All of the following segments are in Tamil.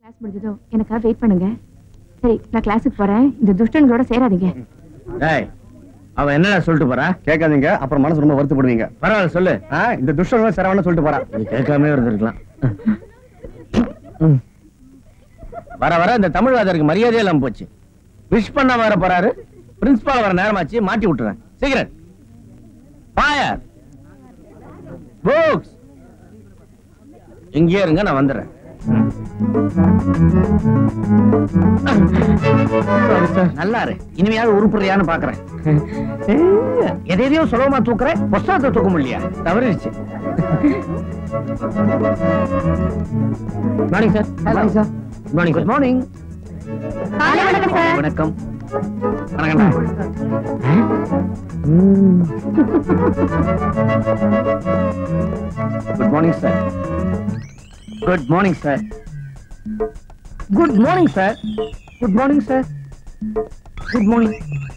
கிளாஸ் முடிஞ்சதோ எனக்காக வெயிட் பண்ணுங்க சரி நான் கிளாஸுக்கு போறேன் இந்த துஷ்டன்களோட சேராதீங்க டேய் அவ என்னடா சொல்லிட்டு போறா கேட்காதீங்க அப்புறம் மனசு ரொம்ப வருத்தப்படுவீங்க பரவாயில்ல சொல்லு ஆ, இந்த துஷ்டன் சரவண சொல்லிட்டு போறா நீ கேட்காம இருந்திருக்கலாம் ம். வர வர இந்த தமிழ்வாதருக்கு மரியாதையே இல்லாம போச்சு விஷ் பண்ண வர போறாரு பிரின்சிபால் வர நேரமாச்சு மாட்டி விட்டுறேன் சீக்கிரம் ஃபயர் புக்ஸ் இங்கேயே இருங்க நான் வந்துடுறேன் நல்லா இரு இனிமையாவது உருப்புறியான்னு பாக்குறேன் எதையோ சுலபமா தூக்குறேன் புஸ்தகத்தை தூக்க முடியலையா தவறிடுச்சு morning sir morning sir morning good morning காலை வணக்கம் சார் வணக்கம் வணக்கம் good morning sir good morning sir good morning sir good morning sir good morning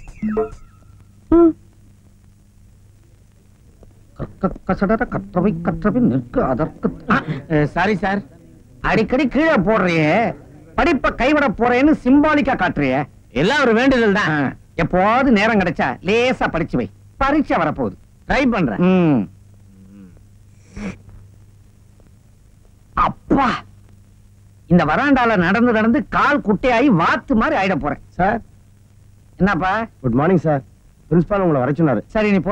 கசடர கற்றவை கற்றவை நிற்க அதற்கு சாரி சார் அடிக்கடி கீழே போடுறியே படிப்பை கைவிட போறேன்னு சிம்பாலிக்கா காட்டுறியே எல்லாம் ஒரு வேண்டுதல் தான் எப்போது நேரம் கிடைச்சா லேசா படிச்சு வை பரீட்சை வரப்போகுது ட்ரை பண்றேன் ம். அப்பா இந்த வராண்டால நடந்து நடந்து கால் குட்டையாகி வாத்து மாதிரி ஆயிட போறேன் சார் என்னப்பா குட் மார்னிங் சார் பிரின்சிபால் உங்களை வர சொன்னாரு சரி நீ போ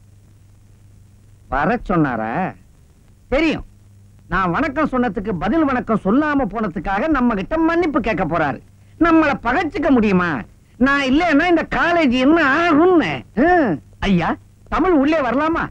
வர சொன்னாரா தெரியும் நான் வணக்கம் சொன்னதுக்கு பதில் வணக்கம் சொல்லாம போனதுக்காக நம்ம கிட்ட மன்னிப்பு கேட்க போறாரு நம்மள பகைச்சுக்க முடியுமா நான் இல்லைன்னா இந்த காலேஜ் என்ன ஆகும்னு ஹம். ஐயா தமிழ் உள்ளே வரலாமா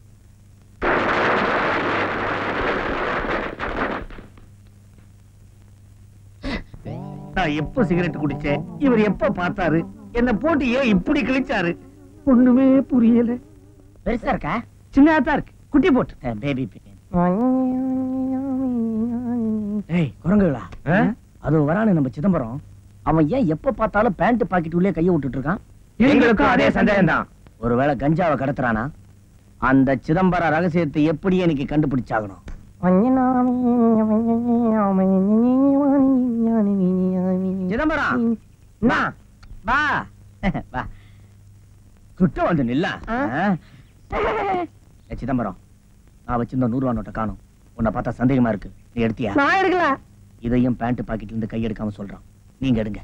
நான் எப்போ சிகரெட் குடிச்சேன் இவர் எப்ப பார்த்தாரு என்ன போட்டு ஏன் இப்படி கிழிச்சாரு ஒண்ணுமே புரியல பெருசா இருக்கா சின்னதா தான் இருக்கு குட்டி போட்டு பேபி ஏய் குரங்குகளா அது வரானு நம்ம சிதம்பரம் அவன் ஏன் எப்ப பார்த்தாலும் பேண்ட் பாக்கெட் உள்ளே கைய விட்டுட்டு இருக்கான் எங்களுக்கும் அதே சந்தேகம் தான் ஒருவேளை கஞ்சாவை கடத்துறானா அந்த சிதம்பர ரகசியத்தை எப்படி எனக்கு கண்டுபிடிச்சாகணும் சிதம்பரம் என்ன? வா வா கிட்ட வந்து நில்ல சிதம்பரம் நான் வச்சிருந்த நூறு ரூபா நோட்டை காணும் உன்னை பார்த்தா சந்தேகமா இருக்கு நீ எடுத்தியா நான் எடுக்கல இதையும் பேண்ட் பாக்கெட்ல இருந்து கை எடுக்காம சொல்றான் நீங்க எடுங்க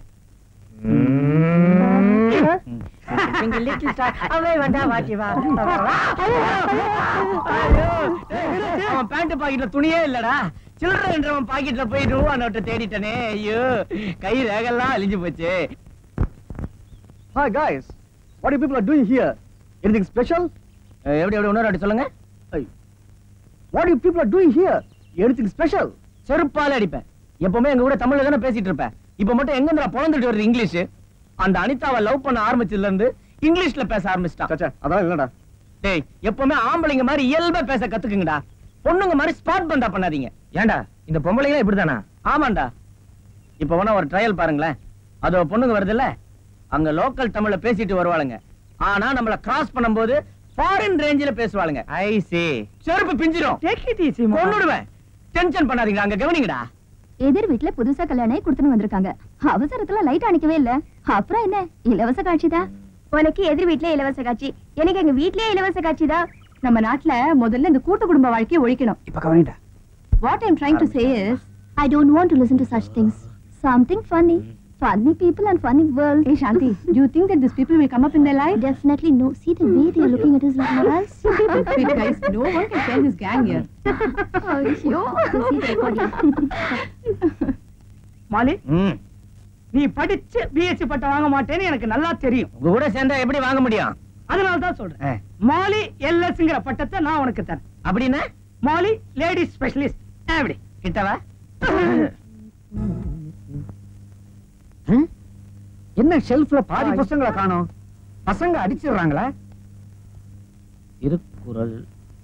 அவன் பேண்ட் பாக்கெட்ல துணியே இல்லடா சில்லறன்றவன் பாக்கெட்ல போய் ரூபா நோட்டை தேடிட்டனே ஐயோ கை ரேகெல்லாம் அழிஞ்சு போச்சு hi guys what you people are doing here anything special ah, எப்படி எப்படி இன்னொரு வாட்டி சொல்லுங்க what you people are doing here anything special செருப்பால அடிப்பேன் எப்பவுமே எங்க கூட தமிழ்ல தானே பேசிட்டு இருப்பேன் இப்ப மட்டும் எங்க இருந்து பொழந்துட்டு வருது இங்கிலீஷ் அந்த அனிதாவை லவ் பண்ண ஆரம்பிச்சதுல இருந்து இங்கிலீஷ்ல பேச ஆரம்பிச்சிட்டான் சச்சா அதெல்லாம் இல்லடா டேய் எப்பவுமே ஆம்பளைங்க மாதிரி இயல்பா பேச கத்துக்குங்கடா பொண்ணுங்க மாதிரி ஸ்பாட் பண்டா பண்ணாதீங்க ஏன்டா இந்த பொம்பளைங்க இப்படிதானா ஆமாண்டா இப்ப வேணா ஒரு ட்ரையல் பாருங்களேன் அதோ பொண்ணுங்க வருதுல்ல அங்க லோக்கல் தமிழ்ல பேசிட்டு வருவாளுங்க ஆனா நம்மள கிராஸ் பண்ணும்போது ஃபாரின் ரேஞ்சில பேசுவாளுங்க ஐ see செருப்பு பிஞ்சிரும் கொன்னுடுவேன் டென்ஷன் பண்ணாதீங்க அங்க கவனிங்கடா எதிர் வீட்ல புதுசா கல்யாணம் ஆகி கொடுத்துன்னு வந்திருக்காங்க அவசரத்துல லைட் அணைக்கவே இல்ல அப்புறம் என்ன இலவச காட்சிதான் உனக்கு எதிர் வீட்ல இலவச காட்சி எனக்கு எங்க வீட்லயே இலவச காட்சிதான் நம்ம நாட்டுல முதல்ல இந்த கூட்டு குடும்ப வாழ்க்கையை ஒழிக்கணும் இப்ப கவனிடா What I'm trying to say is, I don't want to listen to such things. Something funny. Funny people and funny world. Hey Shanti, do you think that these people will come up in their life? Definitely no. See the way they are looking at us like morals. Wait, guys, no one can tell this gang here. ஐயோ. See the recording. மாலி ம் நீ படிச்சு பிஎஸ்சி பட்டம் வாங்க மாட்டேன்னு எனக்கு நல்லா தெரியும் உங்க கூட சேர்ந்தா எப்படி வாங்க முடியும் அதனால தான் சொல்றேன் ஆ, மாலி எல்எஸ்ங்கிற பட்டத்தை நான் உனக்கு தரேன் அப்படின்னா மாலி லேடி ஸ்பெஷலிஸ்ட் அப்படி கிட்டவா ம்? என்ன ஷெல்ஃப்ல பாதி புத்தகங்களை காணோம் பசங்க அடிச்சிடுறாங்களா திருக்குறள்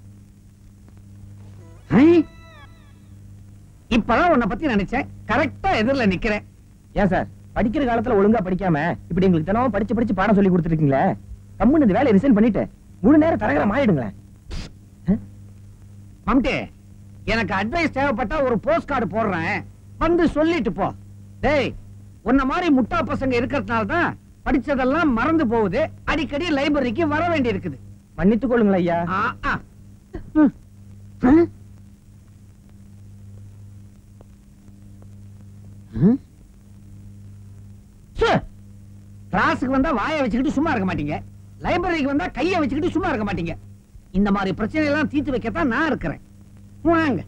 ஐ! இப்பதான் உன்னை பத்தி நினைச்சேன் கரெக்டா எதிரில நிக்கிறேன் ஏன் சார் படிக்கிற காலத்துல ஒழுங்கா படிக்காம இப்படி எங்களுக்கு தினமும் படிச்சு படிச்சு பாடம் சொல்லி கொடுத்துருக்கீங்களே கம்முன்னு இந்த வேலையை ரிசைன் பண்ணிட்டு முழு நேரம் தரகரம் ஆயிடுங்களேன் மம்டி எனக்கு அட்வைஸ் தேவைப்பட்டா ஒரு போஸ்ட் கார்டு போடுறேன் வந்து சொல்லிட்டு போ டேய் உன்ன மாதிரி முட்டா பசங்க இருக்கிறதுனால தான் படிச்சதெல்லாம் மறந்து போகுது அடிக்கடி லைப்ரரிக்கு வர வேண்டி இருக்குது மன்னித்துக் கொள்ளுங்கள் ஐயா ஆ, ஆ. ம். ஆ? ம்? சு. கிளாஸுக்கு வந்தா வாயை வச்சுக்கிட்டு சும்மா இருக்க மாட்டீங்க லைப்ரரிக்கு வந்தா கையை வச்சுக்கிட்டு சும்மா இருக்க மாட்டீங்க இந்த மாதிரி பிரச்சனை எல்லாம் தீர்த்து வைக்கத்தான் நான் இருக்கிறேன் வாங்க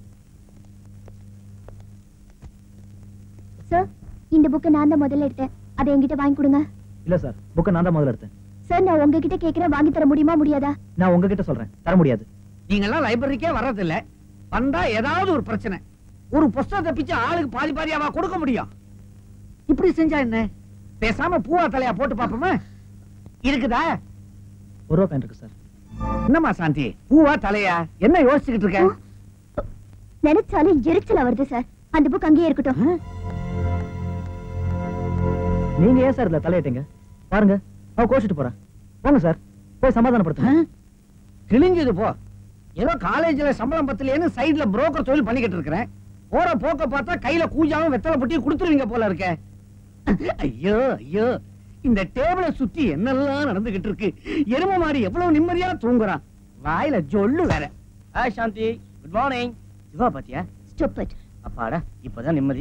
சார் இந்த புக்கை நான் தான் முதல்ல எடுத்தேன் அதை என்கிட்ட வாங்கி கொடுங்க இல்ல சார் புக்கை நான் தான் முதல்ல எடுத்தேன் சார் நான் உங்ககிட்ட கேக்குறேன் வாங்கி தர முடியுமா முடியாதா நான் உங்ககிட்ட சொல்றேன் தர முடியாது நீங்கெல்லாம் லைப்ரரிக்கே வர்றதில்ல வந்தா ஏதாவது ஒரு பிரச்சனை ஒரு புஸ்தகத்தை பிச்சு ஆளுக்கு பாதி பாதியாவா கொடுக்க முடியும் இப்படி செஞ்சா என்ன பேசாம பூவா தலையா போட்டு பாப்போமா இருக்குதா ஒரு ரூபா பேன் இருக்கு சார் என்னம்மா சாந்தி பூவா தலையா என்ன யோசிச்சுக்கிட்டு இருக்க நினைச்சாலும் எரிச்சலா வருது சார் அந்த புக் அங்கேயே இருக்கட்டும் நீங்க ஏன் சார் இதுல தலையிட்டீங்க பாருங்க அவ கோச்சிட்டு போறேன் போங்க சார் போய் சமாதானப்படுத்துங்க கிழிஞ்சது போ ஏதோ காலேஜ்ல சம்பளம் பத்தலையேன்னு சைடுல புரோக்கர் தொழில் பண்ணிக்கிட்டு இருக்கிறேன் போற போக்க பார்த்தா கையில கூஜாவும் வெத்தலை பொட்டியும் கொடுத்துருவீங்க போல இருக்க ஐயோ ஐயோ இந்த டேபிள சுத்தி என்னெல்லாம் நடந்துகிட்டு இருக்கு எரும மாதிரி எவ்வளவு நிம்மதியா தூங்குறான் வாயில ஜொல்லு வேற hi Shanthi good morning Siva பாத்தியா ஸ்டூபிட் அப்பாடா இப்பதான் நிம்மதி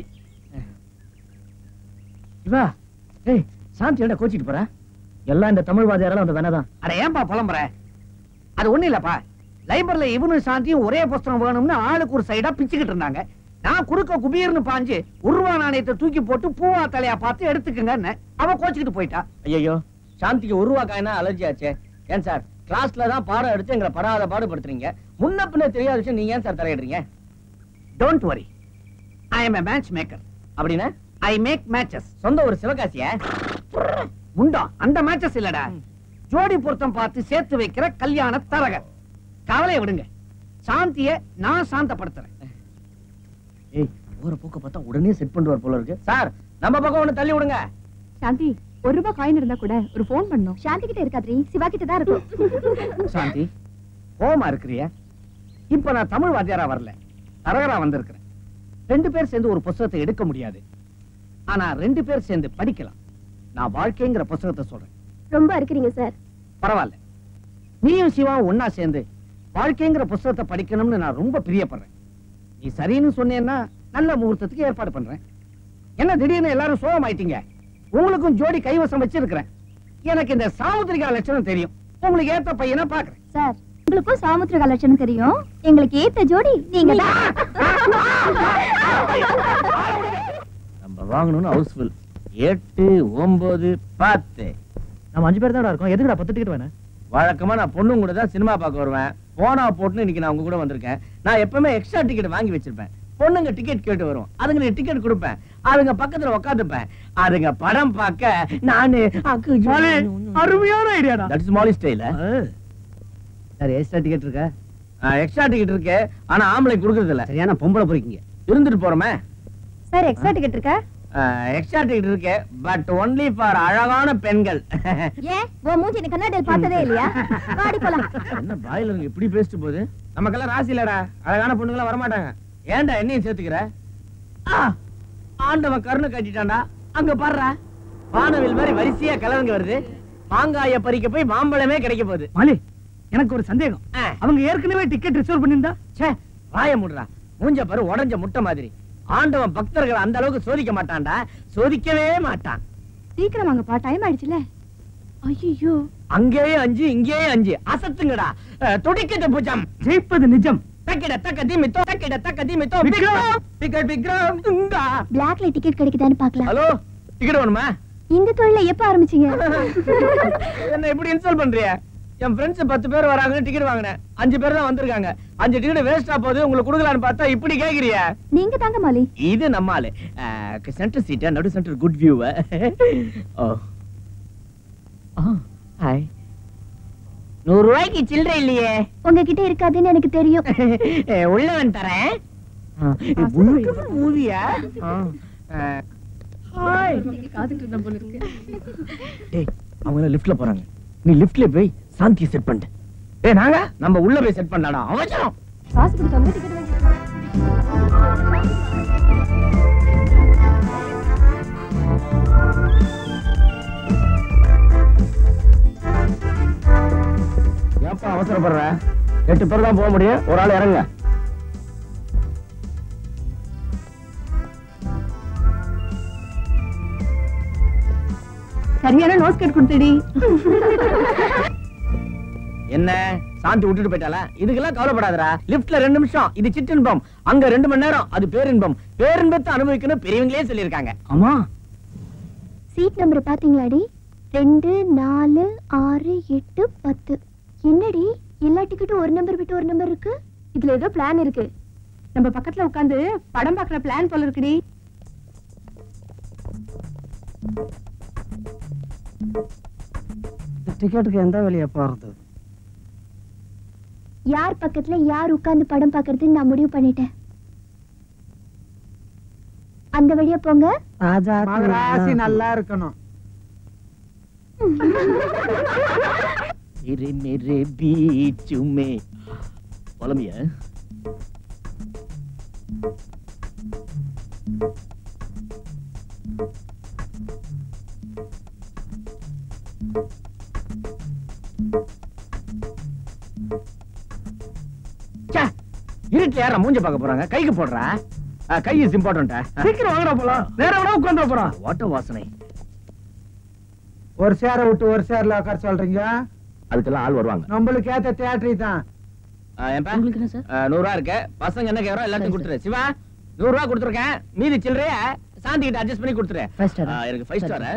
சிவா ஏய் சாந்தி என்ன கோச்சிட்டு போறா எல்லாம் இந்த தமிழ் வாதியாரால அந்த வேணாதான் அட ஏன்பா புலம்புற அது ஒண்ணு இல்லப்பா லைப்ரரியில இவனும் சாந்தியும் ஒரே புஸ்தகம் வேணும்னு ஆளுக்கு ஒரு சைடா பிச்சுக்கிட்டு இருந்தாங்க நான் குறுக்க குபீர்னு பாஞ்சு ஒரு ரூபா நாணயத்தை தூக்கி போட்டு பூவா தலையா பார்த்து எடுத்துக்கங்கன்னு அவ கோச்சுக்கிட்டு போயிட்டா ஐயோ சாந்திக்கு ஒரு ரூபா காயினா அலர்ஜி ஆச்சே ஏன் சார் கிளாஸ்ல தான் பாடம் எடுத்து எங்களை படாத பாடுபடுத்துறீங்க முன்ன பின்ன தெரியாத விஷயம் நீங்க ஏன் சார் தலையிடுறீங்க don't worry I am a match maker அப்படின்னா ஐ மேக் மேட்சஸ் சொந்த ஒரு சிவகாசிய முண்டா அந்த மேட்சஸ் இல்லடா ஜோடி பொருத்தம் பார்த்து சேர்த்து வைக்கிற கல்யாண தரகர் கவலையை விடுங்க சாந்திய நான் சாந்தப்படுத்துறேன் ஏய் போற போக்க பார்த்தா உடனே செட் பண்ணுவார் போல இருக்கு சார் நம்ம பக்கம் ஒண்ணு தள்ளி விடுங்க சாந்தி ஒரு ரூபாய் காயின் இருந்தா கூட ஒரு ஃபோன் பண்ணும் சாந்தி கிட்ட இருக்காத்ரி சிவா கிட்ட தான் இருக்கும் சாந்தி கோமா இருக்கிறிய இப்ப நான் தமிழ் வாத்தியாரா வரல தரகரா வந்திருக்கிறேன் ரெண்டு பேர் சேர்ந்து ஒரு புஸ்தகத்தை எடுக்க முடியாது ஆனா ரெண்டு பேர் சேர்ந்து படிக்கலாம் நான் வாழ்க்கைங்கிற புஸ்தகத்தை சொல்றேன் ரொம்ப இருக்கிறீங்க சார் பரவாயில்ல நீயும் சிவாவும் ஒன்னா சேர்ந்து வாழ்க்கைங்கிற புஸ்தகத்தை படிக்கணும்னு நான் ரொம்ப பிரியப்படுறேன் நீ சரின்னு சொன்னேன்னா நல்ல முகூர்த்தத்துக்கு ஏற்பாடு பண்றேன் என்ன திடீர்னு எல்லாரும் சோகமாயிட்டீங்க உங்களுக்கும் ஜோடி கைவசம் வச்சிருக்கிறேன் எனக்கு இந்த சாமுத்திரிகா லட்சணம் தெரியும் உங்களுக்கு ஏத்த பையனை பாக்குறேன் சார் உங்களுக்கும் சாமுத்திர லட்சணம் தெரியும் எங்களுக்கு ஏத்த ஜோடி நீங்க நம்ம வாங்கணும்னு ஹவுஸ்ஃபுல் எட்டு ஒன்பது பத்து நம்ம அஞ்சு பேர் தான் இருக்கோம் எதுக்குடா பத்து டிக்கெட் வேணும் வழக்கமா நான் பொண்ணுங்க கூட தான் சினிமா பார்க்க வருவேன் போனா போட்டுன்னு இன்னைக்கு நான் உங்க கூட வந்திருக்கேன் நான் எப்பவுமே எக்ஸ்ட்ரா டிக்கெட் வாங்கி வச்சிருப்பேன் பொண்ணுங்க டிக்கெட் கேட்டு வரும் அதுங்களுக்கு டிக்கெட் கொடுப்பேன் அதுங்க பக்கத்துல உட்காந்துப்பேன் அதுங்க படம் பார்க்க நானு அருமையான ஐடியாடா தட்ஸ் மாலி ஸ்டைல சார் எக்ஸ்ட்ரா டிக்கெட் இருக்கா எக்ஸ்ட்ரா டிக்கெட் இருக்கு ஆனா ஆம்பளை கொடுக்கறது இல்ல சரியான பொம்பளை போறீங்க இருந்துட்டு போறோமே சார் எக்ஸ்ட்ரா டிக்கெட் இருக்கா எக்ஸ்ட்ரா டிக்கெட் இருக்கு பட் ஒன்லி ஃபார் அழகான பெண்கள் ஏன் உன் மூஞ்சி நீ கண்ணாடியில் பார்த்ததே இல்லையா வாடி போலாம் என்ன பாயில இருக்கு இப்படி பேசிட்டு போகுது நமக்கெல்லாம் ராசி இல்லடா அழகான பொண்ணுங்களாம் வரமாட்டாங்க ஏன்டா என்னையும் சேர்த்துக்கிற ஆ, ஆண்டவன் கருணை கட்டிட்டான்டா அங்க பாருடா வானவில் மாதிரி வரிசையா கிளவங்க வருது மாங்காய பறிக்க போய் மாம்பழமே கிடைக்க போகுது மாலி எனக்கு ஒரு சந்தேகம் ஆ. அவங்க ஏற்கனவே டிக்கெட் ரிசர்வ் பண்ணிருந்தா ச்சே வாய முடுறா மூஞ்ச பாரு உடஞ்ச முட்டை மாதிரி ஆண்டவன் பக்தர்களை அந்த அளவுக்கு சோதிக்க மாட்டான்டா சோதிக்கவே மாட்டான் சீக்கிரம் வாங்கப்பா டைம் ஆயிடுச்சுல ஐயோ அங்கேயே அஞ்சு இங்கேயே அஞ்சு அசத்துங்கடா அஹ், துடிக்கிட்டு பூஜம் ஜெயிப்பது நிஜம் தக்கிட தக்க திமித்தோ தக்கிட தக்க திமித்தோ விக்ரம்! டிக்கெட் விக்ரம் துங்கா பிளாக்ல டிக்கெட் கிடைக்குதான்னு பார்க்கலாம் ஹலோ டிக்கெட் வேணுமா இந்த தொழில எப்ப ஆரம்பிச்சீங்க என்ன எப்படி இன்ஸ்டால் பண்றிய என் ஃப்ரெண்ட்ஸ் பத்து பேர் வராங்கன்னு டிக்கெட் வாங்கினேன் அஞ்சு பேர் தான் வந்திருக்காங்க அஞ்சு டிக்கெட் வேஸ்டா போகுது உங்களுக்கு கொடுக்கலான்னு பார்த்தா இப்படி கேக்குறிய நீங்க தாங்க மாலி இது நம்ம ஆளு சென்டர் சீட்டா நடு சென்டர் குட் வியூ ஓ ஹாய் நூறு ரூபாய்க்கு சில்லறை இல்லையே உங்ககிட்ட இருக்காதுன்னு எனக்கு தெரியும் உள்ளவன் தரேன் மூவியா ஹாய் காத்துட்டு இருந்த போல இருக்கு டேய் அவங்க லிஃப்ட்ல போறாங்க நீ லிஃப்ட்ல போய் சாந்தி செட் பண்ணிட்டு டேய் நாங்க நம்ம உள்ள போய் செட் பண்ணலாடா அவசரம் காசு கொடுத்தாங்க டிக்கெட் வாங்கி எட்டு பேர் தான் போக முடியும் ஒரு ஆள் இறங்க சரியான நோஸ் கட் கொடுத்துடி என்ன சாந்தி விட்டுட்டு போயிட்டாளா இதுக்கெல்லாம் கவலைப்படாதடா லிப்ட்ல ரெண்டு நிமிஷம் இது சிற்றின்பம் அங்க ரெண்டு மணி நேரம் அது பேரின்பம் பேரின்பத்தை அனுபவிக்கணும் பெரியவங்களே சொல்லியிருக்காங்க ஆமா சீட் நம்பர் பாத்தீங்களாடி ரெண்டு நாலு ஆறு எட்டு பத்து என்னடி எல்லா டிக்கெட்டும் ஒரு நம்பர் விட்டு ஒரு நம்பர் இருக்கு இதுல ஏதோ பிளான் இருக்கு நம்ம பக்கத்துல உட்கார்ந்து படம் பார்க்குற பிளான் போல இருக்குடி டிக்கெட்டுக்கு எந்த வழியா போறது யார் பக்கத்துல யார் உட்கார்ந்து படம் பார்க்கறதுன்னு நான் முடிவு பண்ணிட்டேன் அந்த வழியா போங்க மகராசி நல்லா இருக்கணும் मेरे मेरे बीच में பழமைய இருட்டுல யாரா மூஞ்ச பார்க்க போறாங்க கைக்கு போடுறா ஆ, கை இஸ் இம்பார்ட்டன்டா சீக்கிரம் வாங்கடா போலாம் நேரம் வேணா உட்காந்து போறோம் வாட்ட வாசனை ஒரு சேரை விட்டு ஒரு சேர்ல உட்கார சொல்றீங்க அதுக்கெல்லாம் ஆள் வருவாங்க நம்மளுக்கு ஏத்த தியேட்டரி தான் ஆ, ஏன்பா? ஆ, நூறு ரூபா இருக்கு பசங்க என்ன கேக்குறோம் எல்லாத்தையும் கொடுத்துரு சிவா நூறு ரூபா கொடுத்துருக்கேன் மீதி சில்லறைய சாந்தி கிட்ட அட்ஜஸ்ட் பண்ணி கொடுத்துரு ஆ, எனக்கு ஃபைவ் ஸ்டார்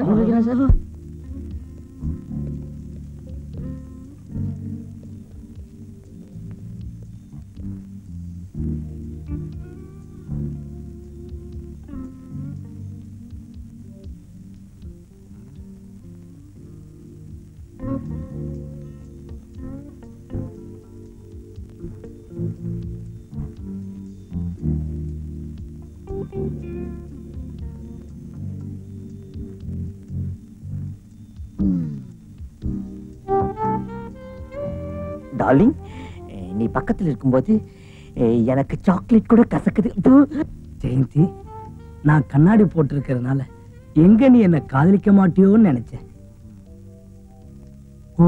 டார்லிங் நீ பக்கத்துல இருக்கும்போது அஹ், எனக்கு சாக்லேட் கூட கசக்குது தூ. ஜெயந்தி நான் கண்ணாடி போட்டிருக்கிறதுனால எங்க நீ என்ன காதலிக்க மாட்டியோன்னு நினைச்சேன் ஓ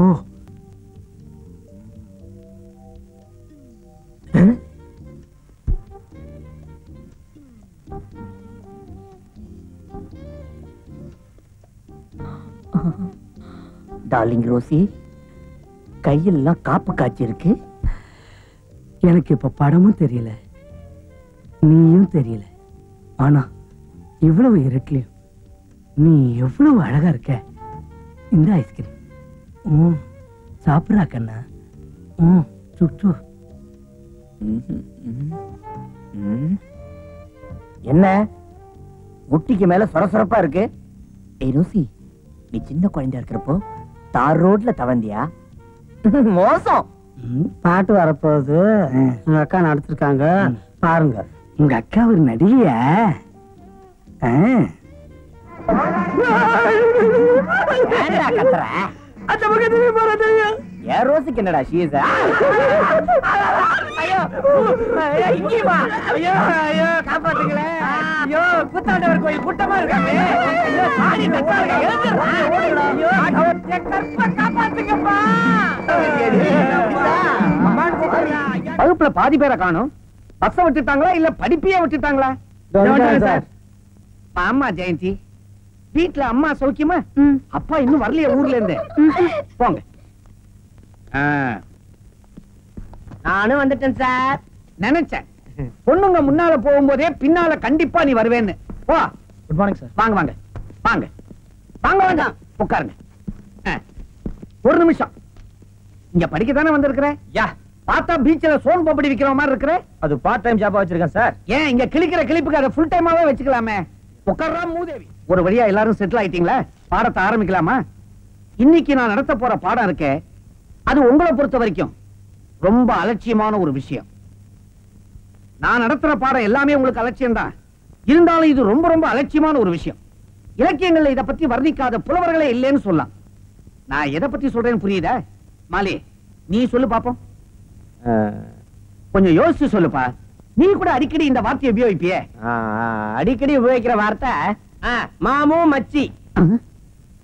டார்லிங் ரோசி கையெல்லாம் காப்பு காய்ச்சி இருக்கு எனக்கு இப்ப படமும் தெரியல நீயும் தெரியல ஆனா இவ்வளவு இருட்டுலயும் நீ எவ்வளவு அழகா இருக்க இந்த ஐஸ்கிரீம் ம் சாப்பிட்றா கண்ணா ம் சுட்டு ம். என்ன முட்டிக்கு மேல சொரசொரப்பா இருக்கு ஏய் ரோசி நீ சின்ன குழந்தையா இருக்கிறப்போ தார் ரோட்ல தவந்தியா மோசம் பாட்டு வரப்போகுது உங்க அக்கா நடத்திருக்காங்க பாருங்க உங்க அக்கா ஒரு நடிகையா ஆ. ஏன்டா கத்துற அந்த பக்கத்துல போறது ஏன் ரோசிக்கு என்னடா ஷீஸ் ஐயோ ஐயோ, இங்கேயுமா ஐயோ ஐயோ காப்பாத்துங்களே ஐயோ கூத்தாண்டவர் கோயில் கூட்டமா இருக்காங்க ஐயோ சாணி தட்டா இருக்கா எழுந்துடுறா. ஐயோ என் கற்பை காப்பாத்துங்கப்பா அம்மான்னு கூப்பிடுறா. ஐயா. வகுப்புல பாதி பேரை காணும் பஸ்ஸ விட்டுட்டாங்களா இல்ல படிப்பையே விட்டுட்டாங்களா சார். ஆமா ஜெயந்தி வீட்ல அம்மா சௌக்கியமா அப்பா இன்னும் வரலையே ஊர்ல இருந்து போங்க ஆ, நானும் வந்துட்டேன் சார் நினைச்சேன் பொண்ணுங்க முன்னால போகும்போதே பின்னால கண்டிப்பா நீ வருவேன்னு போ குட் மார்னிங் சார் வாங்க வாங்க வாங்க வாங்க வாங்க உட்காருங்க ஆ, ஒரு நிமிஷம் இங்க படிக்க தானே வந்திருக்கிற யா பார்த்தா பீச்ல சோன் பப்படி விக்கிற மாதிரி இருக்கிற அது பார்ட் டைம் ஜாபா வச்சிருக்கேன் சார் ஏன் இங்க கிளிக்கிற கிளிப்புக்கு அதை ஃபுல் டைமாவே வச்சுக்கலாமே உட்கார்றா மூதேவி ஒரு வழியா எல்லாரும் செட்டில் ஆயிட்டீங்களா பாடத்தை ஆரம்பிக்கலாமா இன்னைக்கு நான் நடத்த போற பாடம் இருக்கே அது உங்களை பொறுத்த வரைக்கும் ரொம்ப அலட்சியமான ஒரு விஷயம் நான் நடத்துற பாடம் எல்லாமே உங்களுக்கு அலட்சியம் தான் இருந்தாலும் இது ரொம்ப ரொம்ப அலட்சியமான ஒரு விஷயம் இலக்கியங்கள்ல இத பத்தி வர்ணிக்காத புலவர்களே இல்லைன்னு சொல்லலாம் நான் எதை பத்தி சொல்றேன்னு புரியுதா மாலி நீ சொல்லு பாப்போம் கொஞ்சம் யோசிச்சு சொல்லுப்பா நீ கூட அடிக்கடி இந்த வார்த்தையை உபயோகிப்பியே ஆ, ஆ, அடிக்கடி உபயோகிக்கிற வார்த்தை ஆ, மாமு மச்சி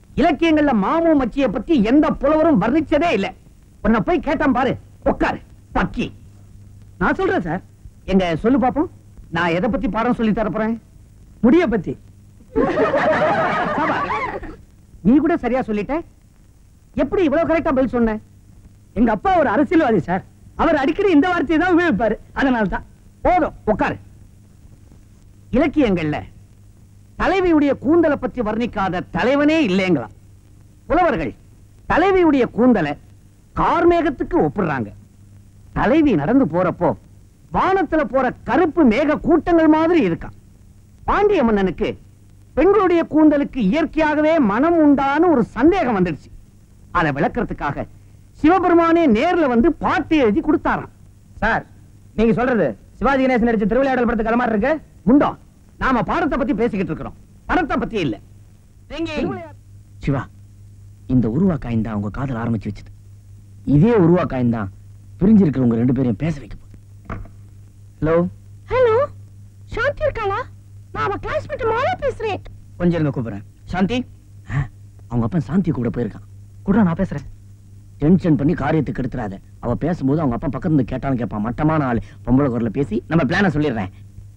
இலக்கியங்கள்ல மாமு மச்சிய பத்தி எந்த புலவரும் வர்ணிச்சதே இல்ல உன்னை போய் கேட்டான் பாரு உட்காரு பக்கி நான் சொல்றேன் சார் எங்க சொல்லு பாப்போம் நான் எதை பத்தி பாடம் சொல்லி தர போறேன் முடிய பத்தி சாபா, நீ கூட சரியா சொல்லிட்ட எப்படி இவ்வளவு கரெக்டா பதில் சொன்ன எங்க அப்பா ஒரு அரசியல்வாதி சார் அவர் அடிக்கடி இந்த வார்த்தையை தான் உபயோகிப்பாரு அதனால தான் போதும் உட்காரு இலக்கியங்கள்ல தலைவியுடைய கூந்தலை பத்தி வர்ணிக்காத தலைவனே இல்லைங்களாம் புலவர்கள் தலைவியுடைய கூந்தலை கார்மேகத்துக்கு ஒப்பிடுறாங்க தலைவி நடந்து போறப்போ வானத்துல போற கருப்பு மேக கூட்டங்கள் மாதிரி இருக்கான் பாண்டிய மன்னனுக்கு பெண்களுடைய கூந்தலுக்கு இயற்கையாகவே மனம் உண்டான ஒரு சந்தேகம் வந்துடுச்சு அதை விளக்கறதுக்காக சிவபெருமானே நேர்ல வந்து பாட்டு எழுதி கொடுத்தாராம் சார் நீங்க சொல்றது சிவாஜி கணேசன் நடிச்ச திருவிளையாடல் படத்துக்கு அது மாதிரி இருக்கு முண்டோ நாம பாடத்தை பத்தி பேசிக்கிட்டு இருக்கிறோம் படத்தை பத்தி இல்ல சிவா இந்த உருவாக்காயின் தான் உங்க காதல் ஆரம்பிச்சு வச்சது இதே உருவாக்காயின் தான் பிரிஞ்சிருக்கிறவங்க ரெண்டு பேரையும் பேச வைக்க ஹலோ ஹலோ சாந்தி இருக்காளா நான் அவ கிளாஸ்மேட் மாலா பேசுறேன் கொஞ்சம் இருங்க கூப்பிடுறேன் சாந்தி அவங்க அப்பா சாந்தி கூட போயிருக்கான் கூட நான் பேசுறேன் டென்ஷன் பண்ணி காரியத்துக்கு எடுத்துறாத அவ பேசும்போது அவங்க அப்பா பக்கத்துல இருந்து கேட்டாலும் கேட்பான் மட்டமான ஆளு பொம்பளை குரல்ல பேசி நம்ம பிளான சொல்லிடுறேன்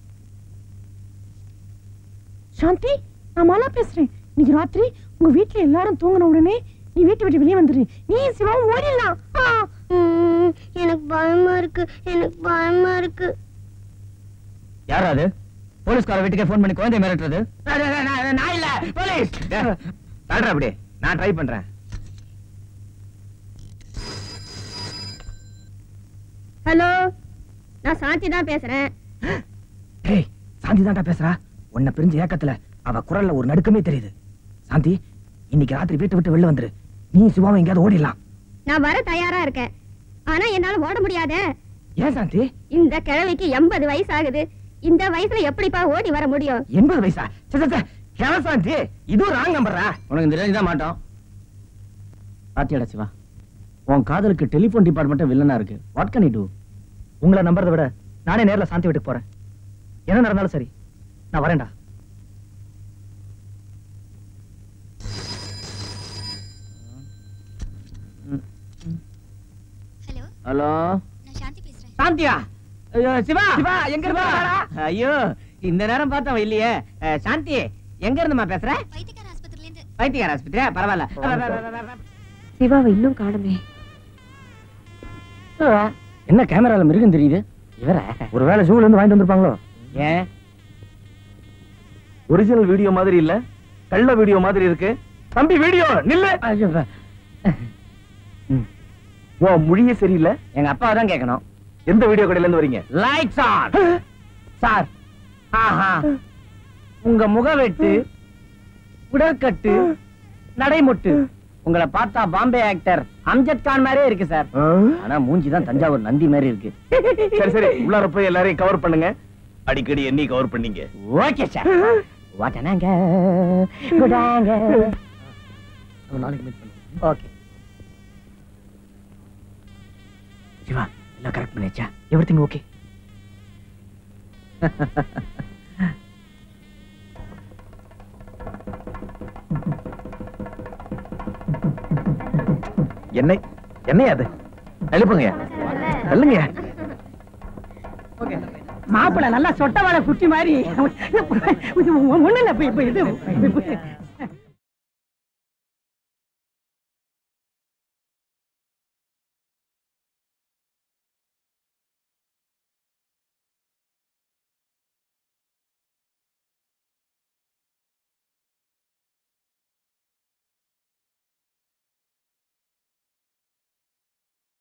சாந்தி நான் மாலா பேசுறேன் இன்னைக்கு ராத்திரி உங்க வீட்ல எல்லாரும் தூங்கின உடனே நீ வீட்டை விட்டு வெளியே வந்துரு நீ சிவாவும் ஓடிடலாம் ஆ. எனக்கு பயமா இருக்கு எனக்கு பயமா இருக்கு யார் அது போலீஸ்கார வீட்டுக்கே ஃபோன் பண்ணி குழந்தை மிரட்டுறது நான் இல்ல போலீஸ் தள்ளுற அப்படி நான் ட்ரை பண்றேன் ஹலோ நான் சாந்தி தான் பேசுறேன் ஏய் சாந்தி தான்டா பேசுறா உன்னை பிரிஞ்ச ஏக்கத்துல அவ குரல்ல ஒரு நடுக்கமே தெரியுது சாந்தி இன்னைக்கு ராத்திரி வீட்டை விட்டு வெளில வந்துரு நீ சிவாவை எங்கேயாவது ஓடிடலாம் நான் வர தயாரா இருக்கேன் ஆனா என்னால ஓட முடியாதே ஏன் சாந்தி இந்த கிழவிக்கு எண்பது வயசு ஆகுது இந்த வயசுல எப்படிப்பா ஓடி வர முடியும் எண்பது வயசா சே, சே, சே. கிழ சாந்தி இதுவும் ராங் நம்பரா உனக்கு இந்த ரேஞ்ச் தான் மாட்டோம் பாத்தியாடா சிவா உன் காதலுக்கு டெலிபோன் டிபார்ட்மெண்ட் வில்லனா இருக்கு வாட் கேன் டு உங்களை நம்புறதை விட நானே நேர்ல சாந்தி வீட்டுக்கு போறேன் என்ன நடந்தாலும் சரி நான் வரேன்டா ஹலோ ஹலோ நான் சாந்தி பேசுறேன் சாந்தியா ஐயோ, சிவா சிவா, எங்க சிவா. இருக்க? ஐயோ இந்த நேரம் பார்த்தவன் இல்லையே அஹ், சாந்தி எங்க இருந்துமா பேசுற வைத்தியக்கார ஆஸ்பத்திரில இருந்து வைத்தியர் ஆஸ்பத்திரியா பரவாயில்ல சிவாவை இன்னும் காணுமே என்ன கேமரால மிருகம் தெரியுது இவர ஒருவேளை ஜூல இருந்து வாங்கிட்டு வந்திருப்பாங்களோ ஏன் ஒரிஜினல் வீடியோ மாதிரி இல்ல கள்ள வீடியோ மாதிரி இருக்கு தம்பி வீடியோ நில்லு ஐயோ, ஓ மொழியே சரியில்லை எங்க அப்பாவை தான் கேட்கணும் எந்த வீடியோ கடையில இருந்து வரீங்க லைட்ஸ் ஆன் சார் ஆஹா உங்க முகவெட்டு உடற்கட்டு நடைமுட்டு உங்களை பார்த்தா பாம்பே ஆக்டர் அம்ஜத் கான் மாதிரியே இருக்கு சார் ஆனா மூஞ்சி தான் தஞ்சாவூர் நந்தி மாதிரி இருக்கு சரி சரி உள்ளார போய் எல்லாரையும் கவர் பண்ணுங்க அடிக்கடி என்னை கவர் பண்ணீங்க ஓகே சார் வாட்டனாங்க குடாங்க நாளைக்கு மீட் பண்ணுவோம் ஓகே சிவா எல்லாம் கரெக்ட் பண்ணியாச்சா எவ்ரிதிங் ஓகே என்ன என்னையா அது எழுப்புங்க சொல்லுங்க மாப்பிள நல்லா சொட்ட வாழை குட்டி மாதிரி ஒண்ணு இல்ல இப்ப இப்ப இது